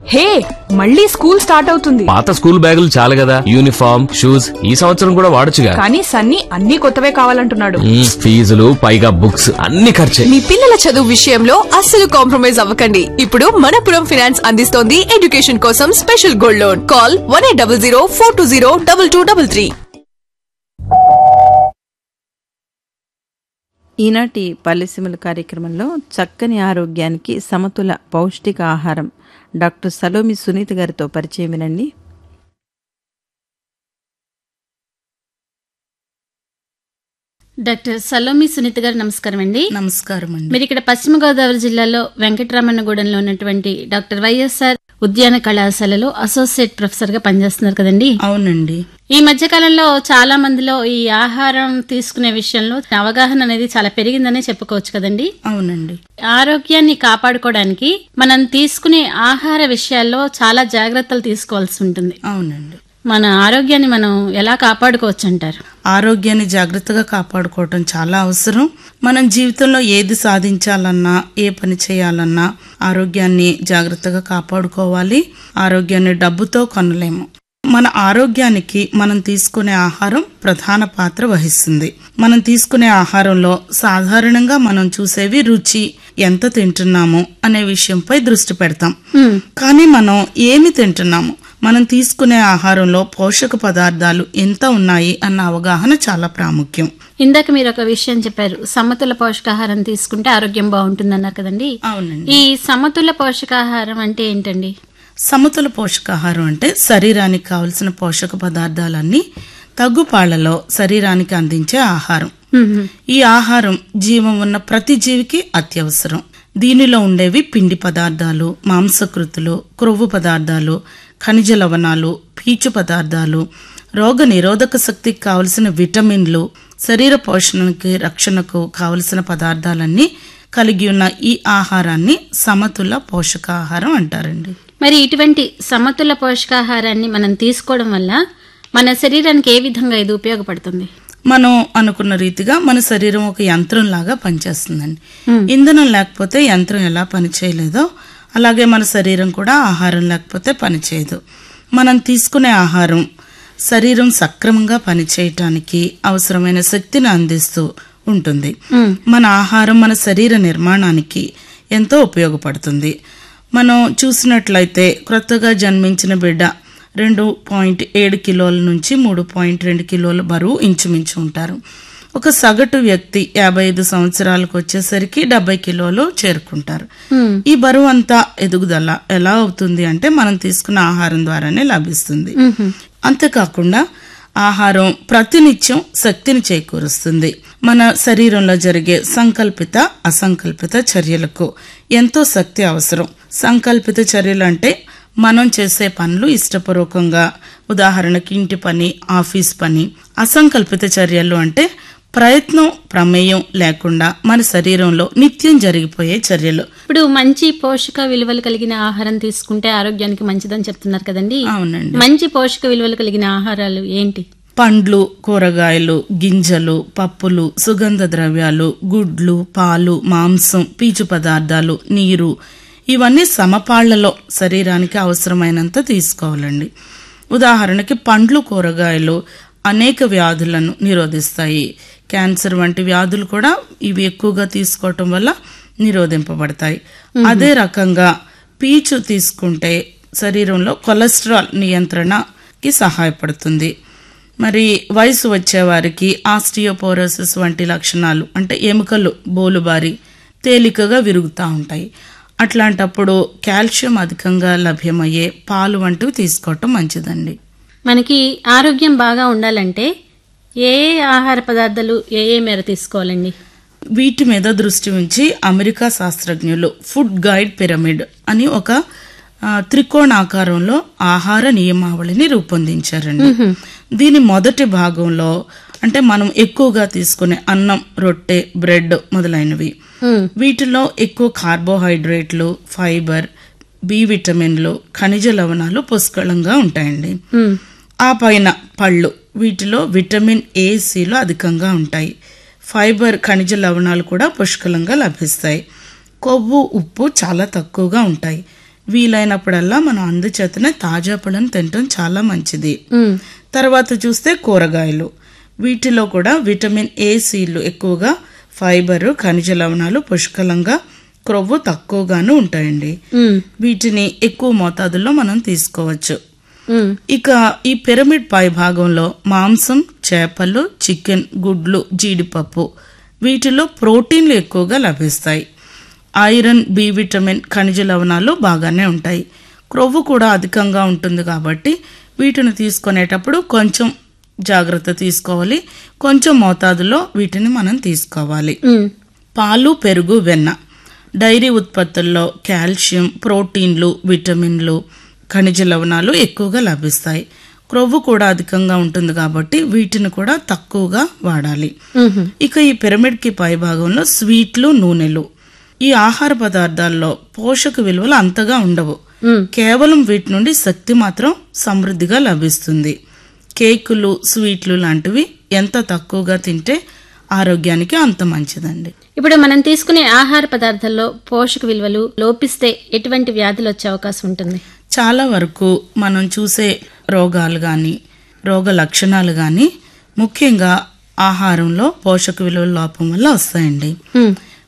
హే మళ్ళీ school start అవుతుంది పాత స్కూల్ బ్యాగులు చాలు కదా యూనిఫామ్ షూస్ ఈ సంవత్సరం కూడా వాడొచ్చుగా కానీ సన్నీ అన్ని కొత్తవే కావాలంటున్నాడు మ్మ్, ఫీజులు పైగా బుక్స్ అన్ని ఖర్చే మీ పిల్లల చదువు విషయంలో అస్సలు కాంప్రమైజ్ అవ్వకండి ఇప్పుడు మనపురం ఫైనాన్స్ అందిస్తోంది ఎడ్యుకేషన్ కోసం special gold loan call one eight double zero four two zero double two double three ఈనాటి పల్లెసీమల కార్యక్రమంలో చక్కని ఆరోగ్యానికి సమతుల పౌష్టిక ఆహారం డాక్టర్ సలోమి సునీత గారితో పరిచయం వినండి డాక్టర్ సలోమి సునీత గారు నమస్కారం అండి నమస్కారం అండి మీరు ఇక్కడ పశ్చిమ గోదావరి జిల్లాలో వెంకటరామన్నగూడెంలో ఉన్నటువంటి డాక్టర్ వైఎస్ఆర్ ఉద్యాన కళాశాలలో అసోసియేట్ ప్రొఫెసర్ గా పనిచేస్తున్నారు కదండి అవునండి ఈ మధ్య కాలంలో చాలా మందిలో ఈ ఆహారం తీసుకునే విషయంలో అవగాహన అనేది చాలా పెరిగిందనే చెప్పుకోవచ్చు కదండి అవునండి ఆరోగ్యాన్ని కాపాడుకోవడానికి మనం తీసుకునే ఆహార విషయాల్లో చాలా జాగ్రత్తలు తీసుకోవాల్సి ఉంటుంది అవునండి మన ఆరోగ్యాన్ని మనం ఎలా కాపాడుకోవచ్చు అంటారు ఆరోగ్యాన్ని జాగ్రత్తగా కాపాడుకోవటం చాలా అవసరం మనం జీవితంలో ఏది సాధించాలన్నా ఏ పని చేయాలన్నా ఆరోగ్యాన్ని జాగ్రత్తగా కాపాడుకోవాలి ఆరోగ్యాన్ని డబ్బుతో కొనలేము మన ఆరోగ్యానికి మనం తీసుకునే ఆహారం ప్రధాన పాత్ర వహిస్తుంది మనం తీసుకునే ఆహారంలో సాధారణంగా మనం చూసేవి రుచి ఎంత తింటున్నాము అనే విషయంపై దృష్టి పెడతాం కానీ మనం ఏమి తింటున్నాము మనం తీసుకునే ఆహారంలో పోషక పదార్థాలు ఎంత ఉన్నాయి అన్న అవగాహన చాలా ప్రాముఖ్యం ఇందాక మీరు ఒక విషయం చెప్పారు సమతుల పోషకాహారం తీసుకుంటే ఆరోగ్యం బాగుంటుందన్నారు కదండి అవునండి ఈ సమతుల పోషకాహారం అంటే ఏంటండి సమతుల పోషకాహారం అంటే శరీరానికి కావలసిన పోషక పదార్థాలన్నీ తగ్గుపాళ్లలో శరీరానికి అందించే ఆహారం ఈ ఆహారం జీవం ఉన్న ప్రతి జీవికి అత్యవసరం దీనిలో ఉండేవి పిండి పదార్థాలు మాంసకృతులు క్రొవ్వు పదార్థాలు ఖనిజ లవణాలు పీచు పదార్థాలు రోగ నిరోధక శక్తికి కావలసిన విటమిన్లు శరీర పోషణకి రక్షణకు కావలసిన పదార్థాలన్నీ కలిగి ఉన్న ఈ ఆహారాన్ని సమతుల పోషకాహారం అంటారండి మరి ఇటువంటి సమతుల పోషకాహారాన్ని మనం తీసుకోవడం వల్ల మన శరీరానికి ఏ విధంగా ఇది ఉపయోగపడుతుంది మనం అనుకున్న రీతిగా మన శరీరం ఒక యంత్రం లాగా పనిచేస్తుందండి ఇంధనం లేకపోతే యంత్రం ఎలా పనిచేయలేదో అలాగే మన శరీరం కూడా ఆహారం లేకపోతే పనిచేయదు మనం తీసుకునే ఆహారం శరీరం సక్రమంగా పనిచేయటానికి అవసరమైన శక్తిని అందిస్తూ ఉంటుంది మన ఆహారం మన శరీర నిర్మాణానికి ఎంతో ఉపయోగపడుతుంది మనం చూసినట్లయితే క్రొత్తగా జన్మించిన బిడ్డ రెండు పాయింట్ ఏడు కిలోల నుంచి మూడు పాయింట్ రెండు కిలోల బరువు ఇంచుమించు ఉంటారు ఒక సగటు వ్యక్తి యాభై ఐదు సంవత్సరాలకు వచ్చేసరికి డెబ్బై కిలోలు చేరుకుంటారు ఈ బరువు అంతా ఎదుగుదల ఎలా అవుతుంది అంటే మనం తీసుకున్న ఆహారం ద్వారానే లభిస్తుంది అంతేకాకుండా ఆహారం ప్రతినిత్యం శక్తిని చేకూరుస్తుంది మన శరీరంలో జరిగే సంకల్పిత అసంకల్పిత చర్యలకు ఎంతో శక్తి అవసరం సంకల్పిత చర్యలు అంటే మనం చేసే పనులు ఇష్టపూర్వకంగా ఉదాహరణకి ఇంటి పని ఆఫీస్ పని అసంకల్పిత చర్యలు అంటే ప్రయత్నం ప్రమేయం లేకుండా మన శరీరంలో నిత్యం జరిగిపోయే చర్యలు ఇప్పుడు మంచి పోషక విలువలు కలిగిన ఆహారం తీసుకుంటే ఆరోగ్యానికి మంచిదని చెప్తున్నారు కదండి అవునండి మంచి పోషక విలువలు కలిగిన ఆహారాలు ఏంటి పండ్లు కూరగాయలు గింజలు పప్పులు సుగంధ ద్రవ్యాలు గుడ్లు పాలు మాంసం పీచు పదార్థాలు నీరు ఇవన్నీ సమపాళ్లలో శరీరానికి అవసరమైనంత తీసుకోవాలండి ఉదాహరణకి పండ్లు కూరగాయలు అనేక వ్యాధులను నిరోధిస్తాయి క్యాన్సర్ వంటి వ్యాధులు కూడా ఇవి ఎక్కువగా తీసుకోవటం వల్ల నిరోధింపబడతాయి అదే రకంగా పీచు తీసుకుంటే శరీరంలో కొలెస్ట్రాల్ నియంత్రణకి సహాయపడుతుంది మరి వయసు వచ్చేవారికి ఆస్టియోపోరోసిస్ వంటి లక్షణాలు అంటే ఎముకలు బోలుబారి తేలికగా విరుగుతూ ఉంటాయి అట్లాంటప్పుడు కాల్షియం అధికంగా లభ్యమయ్యే పాలు వంటివి తీసుకోవటం మంచిదండి మనకి ఆరోగ్యం బాగా ఉండాలంటే ఏ ఏ ఆహార పదార్థాలు ఏ ఏ మేర తీసుకోవాలండి వీటి మీద దృష్టి ఉంచి అమెరికా శాస్త్రజ్ఞులు ఫుడ్ గైడ్ పిరమిడ్ అని ఒక ఆ, త్రికోణాకారంలో ఆహార నియమావళిని రూపొందించారండి దీని మొదటి భాగంలో అంటే మనం ఎక్కువగా తీసుకునే అన్నం రొట్టె బ్రెడ్ మొదలైనవి వీటిలో ఎక్కువ కార్బోహైడ్రేట్లు ఫైబర్ బి విటమిన్లు ఖనిజ లవణాలు పుష్కలంగా ఉంటాయండి ఆ పైన పళ్ళు వీటిలో విటమిన్ ఏ సిలు అధికంగా ఉంటాయి ఫైబర్ ఖనిజ లవణాలు కూడా పుష్కలంగా లభిస్తాయి కొవ్వు ఉప్పు చాలా తక్కువగా ఉంటాయి వీలైనప్పుడల్లా మనం అందుచేతనే తాజా పళ్ళను తినటం చాలా మంచిది తర్వాత చూస్తే కూరగాయలు వీటిలో కూడా విటమిన్ ఏ సీలు ఎక్కువగా ఫైబర్ ఖనిజ లవణాలు పుష్కలంగా క్రొవ్వు తక్కువగాను ఉంటాయండి వీటిని ఎక్కువ మోతాదుల్లో మనం తీసుకోవచ్చు ఇక ఈ పిరమిడ్ పై భాగంలో మాంసం చేపలు చికెన్ గుడ్లు జీడిపప్పు వీటిలో ప్రోటీన్లు ఎక్కువగా లభిస్తాయి ఐరన్ బి విటమిన్ ఖనిజ లవణాలు బాగానే ఉంటాయి క్రొవ్వు కూడా అధికంగా ఉంటుంది కాబట్టి వీటిని తీసుకునేటప్పుడు కొంచెం జాగ్రత్త తీసుకోవాలి కొంచెం మోతాదులో వీటిని మనం తీసుకోవాలి పాలు పెరుగు వెన్న డైరీ ఉత్పత్తుల్లో కాల్షియం ప్రోటీన్లు విటమిన్లు ఖనిజ లవణాలు ఎక్కువగా లభిస్తాయి క్రొవ్వు కూడా అధికంగా ఉంటుంది కాబట్టి వీటిని కూడా తక్కువగా వాడాలి ఇక ఈ పిరమిడ్ కి పై భాగంలో స్వీట్లు నూనెలు ఈ ఆహార పదార్థాల్లో పోషక విలువలు అంతగా ఉండవు కేవలం వీటి నుండి శక్తి మాత్రం సమృద్ధిగా లభిస్తుంది కేకులు స్వీట్లు లాంటివి ఎంత తక్కువగా తింటే ఆరోగ్యానికి అంత మంచిదండి ఇప్పుడు మనం తీసుకునే ఆహార పదార్థాల్లో పోషక విలువలు లోపిస్తే ఎటువంటి వ్యాధులు వచ్చే అవకాశం ఉంటుంది చాలా వరకు మనం చూసే రోగాలు కానీ రోగ లక్షణాలు కానీ ముఖ్యంగా ఆహారంలో పోషక విలువల లోపం వల్ల వస్తాయండి